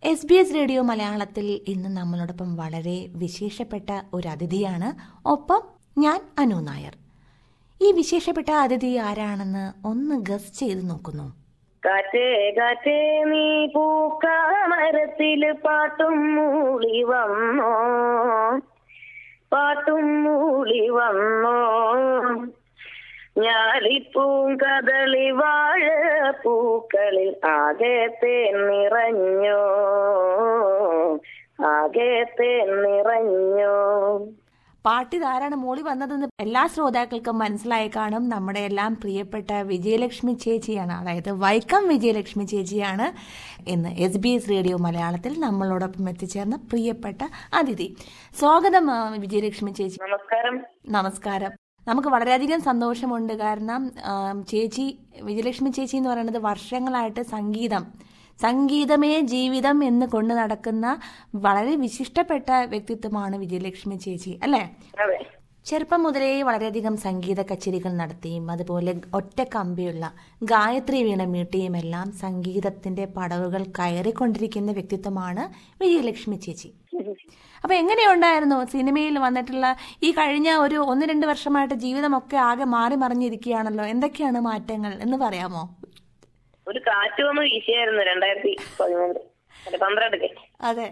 S B S radio മലയാളത്തിൽ ഇന്ന് നമ്മളോടൊപ്പം വളരെ വിശേഷപ്പെട്ട ഒരു അതിഥിയാണ് ഒപ്പം ഞാൻ അനു നായർ ഈ വിശേഷപ്പെട്ട അതിഥി ആരാണെന്ന് ഒന്ന് ഗസ് ചെയ്ത് നോക്കുന്നു കാറ്റേ കാറ്റേ നീ പൂക്കാമരത്തില് പാട്ടും മൂളി വന്നോ പാട്ടും മൂളി വന്നോ ഞാലിപ്പൂം കദളി വാഴ പൂക്കളിൽ ആകെ തേൻ നിറഞ്ഞോ ആകെ തേൻ നിറഞ്ഞോ പാട്ടിതാരാണ് മോളി വന്നതെന്ന് എല്ലാ ശ്രോതാക്കൾക്കും മനസ്സിലായി കാണും നമ്മുടെ എല്ലാം പ്രിയപ്പെട്ട വിജയലക്ഷ്മി ചേച്ചിയാണ് അതായത് വൈക്കം വിജയലക്ഷ്മി ചേച്ചിയാണ് ഇന്ന് എസ് ബി എസ് റേഡിയോ മലയാളത്തിൽ നമ്മളോടൊപ്പം എത്തിച്ചേർന്ന പ്രിയപ്പെട്ട അതിഥി സ്വാഗതം ആ, വിജയലക്ഷ്മി ചേച്ചി നമസ്കാരം നമസ്കാരം നമുക്ക് വളരെയധികം സന്തോഷമുണ്ട് കാരണം ആം, ചേച്ചി വിജയലക്ഷ്മി ചേച്ചി എന്ന് പറയുന്നത് വർഷങ്ങളായിട്ട് സംഗീതം സംഗീതമേ ജീവിതം എന്ന് കൊണ്ടു നടക്കുന്ന വളരെ വിശിഷ്ടപ്പെട്ട വ്യക്തിത്വമാണ് വിജയലക്ഷ്മി ചേച്ചി അല്ലേ അതെ ചെറുപ്പം മുതലേ വളരെയധികം സംഗീത കച്ചേരികൾ നടത്തിയും അതുപോലെ ഒറ്റ കമ്പിയുള്ള ഗായത്രി വീണ മീട്ടിയും എല്ലാം സംഗീതത്തിന്റെ പടവുകൾ കയറിക്കൊണ്ടിരിക്കുന്ന വ്യക്തിത്വമാണ് വിജയലക്ഷ്മി ചേച്ചി അപ്പൊ എങ്ങനെയുണ്ടായിരുന്നു സിനിമയിൽ വന്നിട്ടുള്ള ഈ കഴിഞ്ഞ ഒരു ഒന്ന് രണ്ട് വർഷമായിട്ട് ജീവിതമൊക്കെ ആകെ മാറി മറിഞ്ഞിരിക്കുകയാണല്ലോ എന്തൊക്കെയാണ് മാറ്റങ്ങൾ എന്ന് പറയാമോ ഒരു കാറ്റ് വന്ന് വീശിയായിരുന്നു രണ്ടായിരത്തി പതിമൂന്ന് അല്ല പന്ത്രണ്ടൊക്കെ അതെ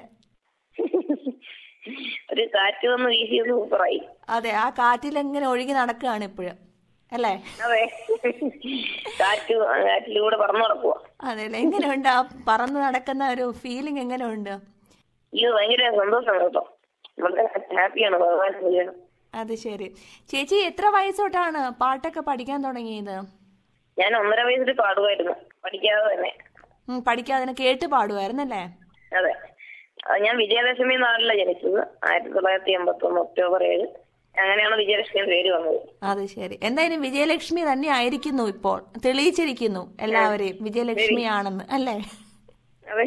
ഒരു കാറ്റ് വന്ന് വീശിയത് സൂപ്പറായി അതെ ആ കാറ്റിൽ എങ്ങനെ ഒഴുകി നടക്കുകയാണ് ഇപ്പോഴും അല്ലേ അതെ കാറ്റ് കാറ്റിലൂടെ പറന്നു നടക്കുക അതെ അല്ലേ എങ്ങനെയുണ്ട് ആ പറന്ന് നടക്കുന്ന ഒരു ഫീലിംഗ് എങ്ങനെയുണ്ട് ഇത് ഭയങ്കര സന്തോഷമാണ് കേട്ടോ വളരെ ഹാപ്പിയാണ് ഭഗവാൻ ചെയ്യണം അത് ശരി ചേച്ചി എത്ര വയസ്സോട്ടാണ് പാട്ടൊക്കെ പഠിക്കാൻ തുടങ്ങിയത് ഞാൻ ഒന്നര വയസ്സിൽ പാടുമായിരുന്നു പഠിക്കാതെ തന്നെ ഉം, പഠിക്കാതെ തന്നെ കേട്ട് പാടുമായിരുന്നല്ലേ അതെ അത് ഞാൻ വിജയദശമി നാളിലാണ് ജനിച്ചത് ആയിരത്തി തൊള്ളായിരത്തി എൺപത്തി ഒന്ന് ഒക്ടോബർ ഏഴ് അങ്ങനെയാണ് വിജയലക്ഷ്മി പേര് വന്നത് അത് ശരി എന്തായാലും വിജയലക്ഷ്മി തന്നെ ആയിരിക്കുന്നു ഇപ്പോൾ തെളിയിച്ചിരിക്കുന്നു എല്ലാവരെയും വിജയലക്ഷ്മി ആണെന്ന് അല്ലേ അതെ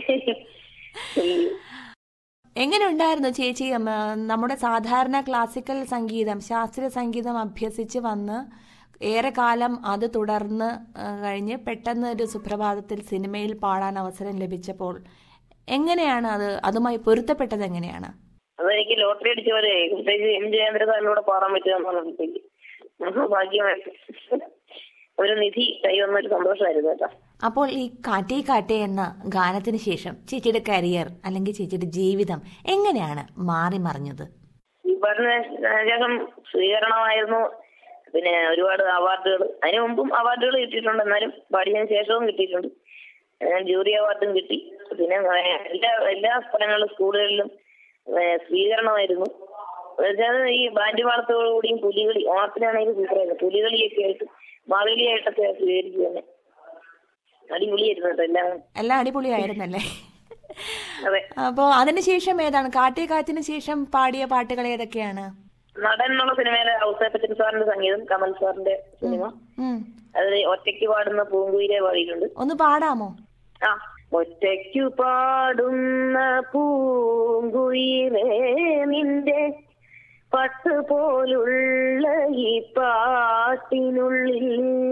എങ്ങനെ ഉണ്ടായിരുന്നു ചേച്ചി ഉം, നമ്മുടെ സാധാരണ ക്ലാസിക്കൽ സംഗീതം ശാസ്ത്രീയ സംഗീതം അഭ്യസിച്ച് വന്ന് ഏറെക്കാലം അത് തുടർന്ന് ആ, കഴിഞ്ഞ് പെട്ടെന്ന് ഒരു സുപ്രഭാതത്തിൽ സിനിമയിൽ പാടാൻ അവസരം ലഭിച്ചപ്പോൾ എങ്ങനെയാണ് അത് അതുമായി പൊരുത്തപ്പെട്ടത് എങ്ങനെയാണ് അതെനിക്ക് ലോട്ടറി അടിച്ച പോലെ പ്രത്യേകിച്ച് എം ജയേന്ദ്ര സാറിനൂടെ പാടാൻ പറ്റുക എന്നുള്ളതിലേക്ക് ഭാഗ്യമായിട്ട് ഒരു നിധി കൈവന്നൊരു സന്തോഷമായിരുന്നു കേട്ടോ അപ്പോൾ ഈ കാറ്റേ കാറ്റേ എന്ന ഗാനത്തിന് ശേഷം ചേച്ചിയുടെ കരിയർ അല്ലെങ്കിൽ ചേച്ചിയുടെ ജീവിതം എങ്ങനെയാണ് മാറി മറിഞ്ഞത് ഈ പാട്ടിന് ശേഷം സ്വീകരണമായിരുന്നു പിന്നെ ഒരുപാട് അവാർഡുകൾ അതിനു മുമ്പും അവാർഡുകൾ കിട്ടിയിട്ടുണ്ട് എന്നാലും പാടിയതിനു ശേഷവും കിട്ടിയിട്ടുണ്ട് ഞാൻ ജൂറി അവാർഡും കിട്ടി പിന്നെ ഏഹ്, എല്ലാ എല്ലാ സ്ഥലങ്ങളിലും സ്കൂളുകളിലും ഏഹ്, സ്വീകരണമായിരുന്നു എന്നുവെച്ചാൽ ഈ ബാൻഡ് പാടത്തോടുകൂടിയും പുലികളി ഓണത്തിനാണെങ്കിൽ സൂപ്പറായിരുന്നു പുലികളിയൊക്കെ ആയിട്ട് മാവേലിയായിട്ടൊക്കെ സ്വീകരിച്ചു തന്നെ അടിപൊളിയായിരുന്നു കേട്ടോ എല്ലാം എല്ലാം അടിപൊളിയായിരുന്നല്ലേ അതെ അപ്പോ അതിനുശേഷം ഏതാണ് കാറ്റേ കാറ്റിന് ശേഷം പാടിയ പാട്ടുകൾ ഏതൊക്കെയാണ് നടൻ എന്നുള്ള സിനിമയിലെ ഔസേപ്പച്ചൻ സാറിന്റെ സംഗീതം കമൽ സാറിന്റെ സിനിമ ഉം. അതിൽ ഒറ്റയ്ക്ക് പാടുന്ന പൂങ്കുയിലെ പാടിയിട്ടുണ്ട് ഒന്ന് പാടാമോ ആ ഒറ്റയ്ക്കു പാടുന്ന പൂങ്കുയിലേ നിന്റെ പട്ട് പോലുള്ള ഈ പാട്ടിനുള്ളിൽ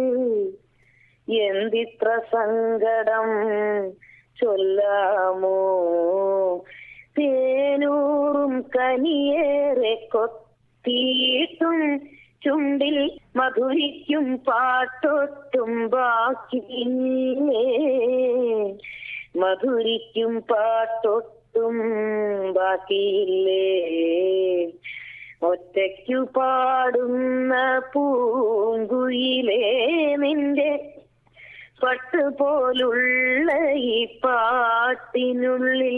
എന്തിത്ര സങ്കടം ചൊല്ലാമോ തേനൂറും കനിയേറെ കൊത്തിയിട്ടും ചുണ്ടിൽ മധുരിക്കും പാട്ടൊട്ടും ബാക്കിയില്ലേ മധുരിക്കും പാട്ടൊട്ടും ബാക്കിയില്ലേ ഒറ്റയ്ക്കു പാടുന്ന പൂങ്കുയിലേ നിന്റെ പട്ട് പോലുള്ള ഈ പാട്ടിനുള്ളിൽ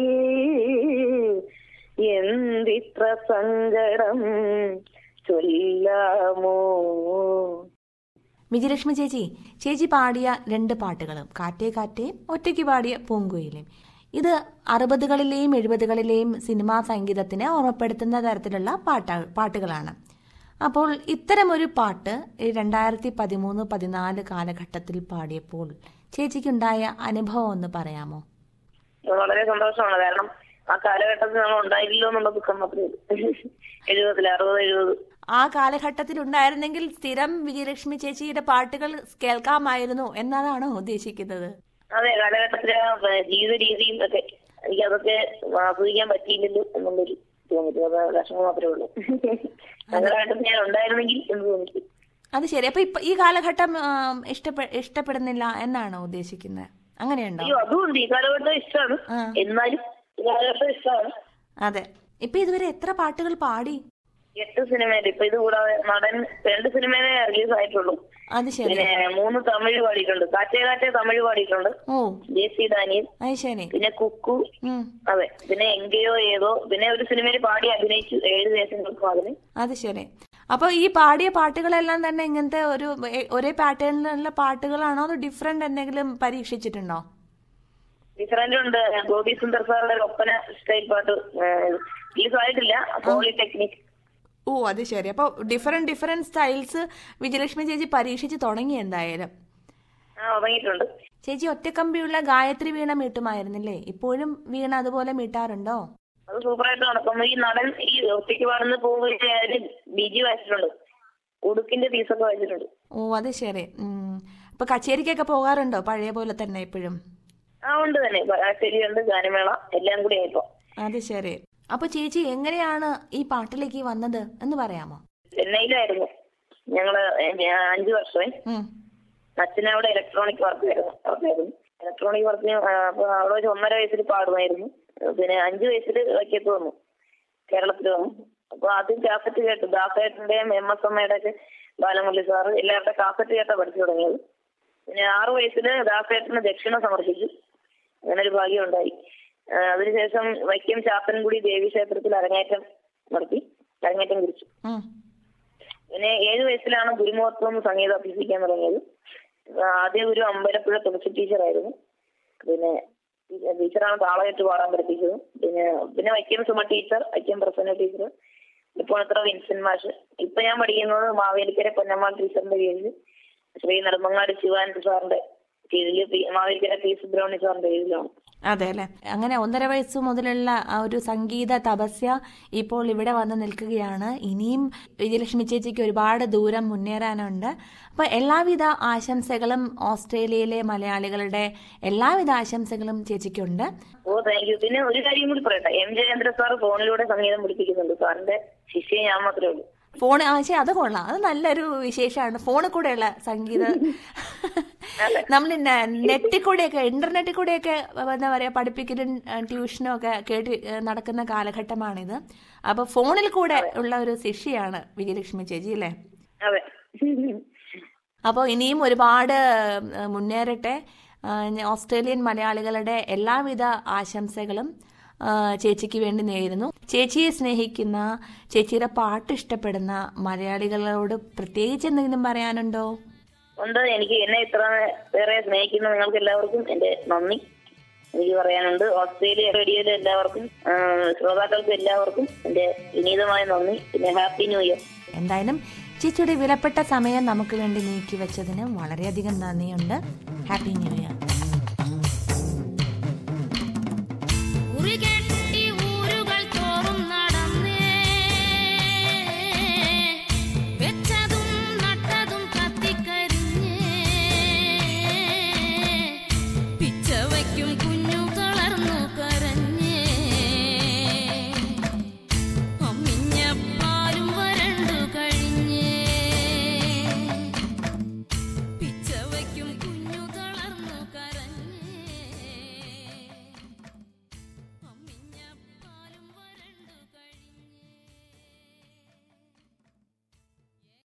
എന്തിത്ര സങ്കടം ചൊല്ലാമോ വിജയലക്ഷ്മി ചേച്ചി ചേച്ചി പാടിയ രണ്ട് പാട്ടുകളും കാറ്റേ കാറ്റേയും ഒറ്റയ്ക്ക് പാടിയ പൂങ്കുയിലും ഇത് അറുപതുകളിലെയും എഴുപതുകളിലെയും സിനിമാ സംഗീതത്തിനെ ഓർമ്മപ്പെടുത്തുന്ന തരത്തിലുള്ള പാട്ട പാട്ടുകളാണ് അപ്പോൾ ഇത്തരമൊരു പാട്ട് ഈ രണ്ടായിരത്തി പതിമൂന്ന് പതിനാല് കാലഘട്ടത്തിൽ പാടിയപ്പോൾ ചേച്ചിക്കുണ്ടായ അനുഭവം ഒന്ന് പറയാമോ വളരെ സന്തോഷമാണ് കാരണം ആ കാലഘട്ടത്തിൽ നമ്മൾ ഉണ്ടായില്ലല്ലോ എന്നുള്ള ദുഃഖം മാത്രമേ ഉള്ളൂ എഴുപതിൽ അറുപത് എഴുപത് ആ കാലഘട്ടത്തിൽ ഉണ്ടായിരുന്നെങ്കിൽ സ്ഥിരം വിജയലക്ഷ്മി ചേച്ചിയുടെ പാട്ടുകൾ കേൾക്കാമായിരുന്നു എന്നതാണോ ഉദ്ദേശിക്കുന്നത് അതെ കാലഘട്ടത്തിലെ ആ, ജീവിത രീതിയും ഒക്കെ എനിക്ക് അതൊക്കെ ആസ്വദിക്കാൻ പറ്റിയില്ലല്ലോ എന്നുള്ളൊരു തോന്നിട്ട് അത് വിഷമം മാത്രമേ ഉള്ളൂ സങ്കടമായിട്ട് ഞാൻ ഉണ്ടായിരുന്നെങ്കിൽ എന്ന് തോന്നിട്ട് അത് ശരി അപ്പൊ ഇപ്പൊ ഈ കാലഘട്ടം ആ, ഇഷ്ടപ്പെ ഇഷ്ടപ്പെടുന്നില്ല എന്നാണോ ഉദ്ദേശിക്കുന്നത് അങ്ങനെയുണ്ടോ അയ്യോ അതുകൊണ്ട് ഈ കാലഘട്ടം ഇഷ്ടമാണ് ആ. എന്നാലും ഈ കാലഘട്ടം ഇഷ്ടമാണ് അതെ ഇപ്പൊ ഇതുവരെ എത്ര പാട്ടുകൾ പാടി എട്ട് സിനിമയിൽ ഇപ്പൊ ഇത് കൂടാതെ നടൻ രണ്ട് സിനിമയിലെ റിലീസ് ആയിട്ടുള്ളൂ അത് ശരി പിന്നെ മൂന്ന് തമിഴ് പാടിയിട്ടുണ്ട് കാറ്റേ കാറ്റേ തമിഴ് പാടിയിട്ടുണ്ട് ഓ ജെ സി ഡാനിയൽ അത് ശരി പിന്നെ കുക്കു ഉം അതെ പിന്നെ എങ്കയോ ഏതോ പിന്നെ ഒരു സിനിമയിൽ പാടി അഭിനയിച്ചു ഏഴ് ദേശങ്ങൾക്ക് അതിന് അത് ശരി അപ്പൊ ഈ പാടിയ പാട്ടുകളെല്ലാം തന്നെ ഇങ്ങനത്തെ ഒരു എ- ഒരേ പാറ്റേണിലുള്ള പാട്ടുകളാണോ അതോ ഡിഫറെന്റ് എന്തെങ്കിലും പരീക്ഷിച്ചിട്ടുണ്ടോ ഡിഫറൻറ് ഉണ്ട് ഗോപി സുന്ദർ സാറുടെ ഒരു ഒപ്പന സ്റ്റൈൽ പാട്ട് റിലീസ് ആയിട്ടില്ല പോളിടെക്നിക് ഓ അത് ശരി അപ്പോൾ ഡിഫറെന്റ് ഡിഫറെന്റ് സ്റ്റൈൽസ് വിജയലക്ഷ്മി ചേച്ചി പരീക്ഷിച്ച് തുടങ്ങി എന്തായാലും ആ തുടങ്ങിയിട്ടുണ്ട് ചേച്ചി ഒറ്റക്കമ്പിയുള്ള ഗായത്രി വീണ മീട്ടുമായിരുന്നില്ലേ ഇപ്പോഴും വീണ അതുപോലെ മീട്ടാറുണ്ടോ അത് സൂപ്പറായിട്ട് നടക്കും ഈ നടൻ ഈ ഒറ്റയ്ക്ക് പാടുന്ന പോകുന്ന ബിജി വായിച്ചിട്ടുണ്ട് ഉടുക്കിന്റെ പീസൊക്കെ വായിച്ചിട്ടുണ്ട് ഓ അത് ശരി ഉം. അപ്പൊ കച്ചേരിക്കൊക്കെ പോകാറുണ്ടോ പഴയ പോലെ തന്നെ ഇപ്പോഴും ആ ഉണ്ട് തന്നെ ശരിയുണ്ട് ഗാനമേള എല്ലാം കൂടി ആയിപ്പോ അത് ശരി അപ്പൊ ചേച്ചി എങ്ങനെയാണ് ഈ പാട്ടിലേക്ക് വന്നത് എന്ന് പറയാമോ ചെന്നൈയിലായിരുന്നു ഞങ്ങള് ഞാൻ അഞ്ചു വർഷമേ ഉം. അച്ഛനെ അവിടെ ഇലക്ട്രോണിക് വർക്ക് ആയിരുന്നു വർക്കായിരുന്നു ഇലക്ട്രോണിക് വർക്കിന് അപ്പൊ അവിടെ വെച്ച് ഒന്നര വയസ്സിൽ പാടുമായിരുന്നു പിന്നെ അഞ്ചു വയസ്സിൽ വൈക്കത്ത് വന്നു കേരളത്തിൽ വന്നു അപ്പൊ ആദ്യം കാസറ്റ് കേട്ടു ദാസേട്ടന്റെയും എം എസ് എമ്മയുടെ ഒക്കെ ബാലമുരളി സാറ് എല്ലാവരുടെ കാസറ്റ് കേട്ടാ പഠിച്ചു തുടങ്ങിയത് പിന്നെ ആറു വയസ്സിൽ ദാസേട്ടന് ദക്ഷിണ സമർപ്പിച്ചു അങ്ങനെ ഒരു ഭാഗ്യം ഉണ്ടായി ആ, അതിനുശേഷം വൈക്കം ചാത്തൻകുടി ദേവീക്ഷേത്രത്തിൽ അരങ്ങേറ്റം നടത്തി അരങ്ങേറ്റം കുറിച്ചു ഉം. പിന്നെ ഏഴ് വയസ്സിലാണ് ഗുരുമഹത്വം സംഗീതം അഭ്യസിക്കാൻ തുടങ്ങിയത് ആ, ആദ്യ ഗുരു അമ്പലപ്പുഴ തുളസി ടീച്ചറായിരുന്നു പിന്നെ ടീ- ടീച്ചറാണ് താളമായിട്ട് പാടാൻ പഠിപ്പിച്ചത് പിന്നെ പിന്നെ വൈക്കം സുമ ടീച്ചർ വൈക്കം പ്രസന്ന ടീച്ചർ ഇപ്പോൾ എത്ര വിൻസെന്റ് മാഷ് ഇപ്പൊ ഞാൻ പഠിക്കുന്നത് മാവേലിക്കര പൊന്നമ്മ ടീച്ചറിന്റെ കീഴിൽ ശ്രീ നെടുമങ്ങാട് ശിവാനന്ദ സാറിന്റെ കീഴിൽ പി- മാവേലിക്കര പി സുബ്രഹ്മണ്യ സാറിന്റെ കീഴിലാണ് അതെ അല്ലെ അങ്ങനെ ഒന്നര വയസ്സ് മുതലുള്ള ആ ഒരു സംഗീത തപസ്യ ഇപ്പോൾ ഇവിടെ വന്ന് നിൽക്കുകയാണ് ഇനിയും വിജയലക്ഷ്മി ചേച്ചിക്ക് ഒരുപാട് ദൂരം മുന്നേറാനുണ്ട് അപ്പൊ എല്ലാവിധ ആശംസകളും ഓസ്ട്രേലിയയിലെ മലയാളികളുടെ എല്ലാവിധ ആശംസകളും ചേച്ചിക്കുണ്ട് ഓ താങ്ക് യു പിന്നെ ഒരു കാര്യം കൂടി പറയട്ടെ എം ജയേന്ദ്ര സാർ ഫോണിലൂടെ സംഗീതം പഠിപ്പിക്കുന്നുണ്ട് സാറിന്റെ ശിഷ്യ ഞാൻ മാത്രമേ ഉള്ളൂ ഫോൺ ആശയം അത് കൊള്ളാം അത് നല്ലൊരു വിശേഷമാണ് ഫോണിൽ കൂടെയുള്ള സംഗീത നമ്മൾ നെറ്റിൽ കൂടെയൊക്കെ ഇന്റർനെറ്റിൽ കൂടെയൊക്കെ എന്താ പറയാ പഠിപ്പിക്കലും ഏഹ്, ട്യൂഷനും ഒക്കെ കേട്ട് ഏഹ്, നടക്കുന്ന കാലഘട്ടമാണിത് അപ്പൊ ഫോണിൽ കൂടെ ഉള്ള ഒരു ശിഷ്യയാണ് വിജയലക്ഷ്മി ചേച്ചി അല്ലേ അതെ അപ്പോൾ ഇനിയും ഒരുപാട് ഏഹ്, മുന്നേറട്ടെ ഏഹ്, ഞാൻ ഓസ്ട്രേലിയൻ മലയാളികളുടെ എല്ലാവിധ ആശംസകളും ഏഹ്, ചേച്ചിക്ക് വേണ്ടി നേരുന്നു ചേച്ചിയെ സ്നേഹിക്കുന്ന ചേച്ചിയുടെ പാട്ട് ഇഷ്ടപ്പെടുന്ന മലയാളികളോട് പ്രത്യേകിച്ച് എന്തെങ്കിലും പറയാനുണ്ടോ ഉണ്ട് എനിക്ക് എന്നെ ഇത്ര വേറെ സ്നേഹിക്കുന്ന നിങ്ങൾക്ക് എല്ലാവർക്കും എന്റെ നന്ദി എനിക്ക് പറയാനുണ്ട് ഓസ്ട്രേലിയ റേഡിയോയിലെ എല്ലാവർക്കും ആ, ശ്രോതാക്കൾക്കും എല്ലാവർക്കും എന്റെ വിനീതമായ നന്ദി പിന്നെ ഹാപ്പി ന്യൂ ഇയർ എന്തായാലും ചേച്ചിയുടെ വിലപ്പെട്ട സമയം നമുക്ക് വേണ്ടി നീക്കി വെച്ചതിന് വളരെയധികം നന്ദിയുണ്ട് ഹാപ്പി ന്യൂ ഇയർ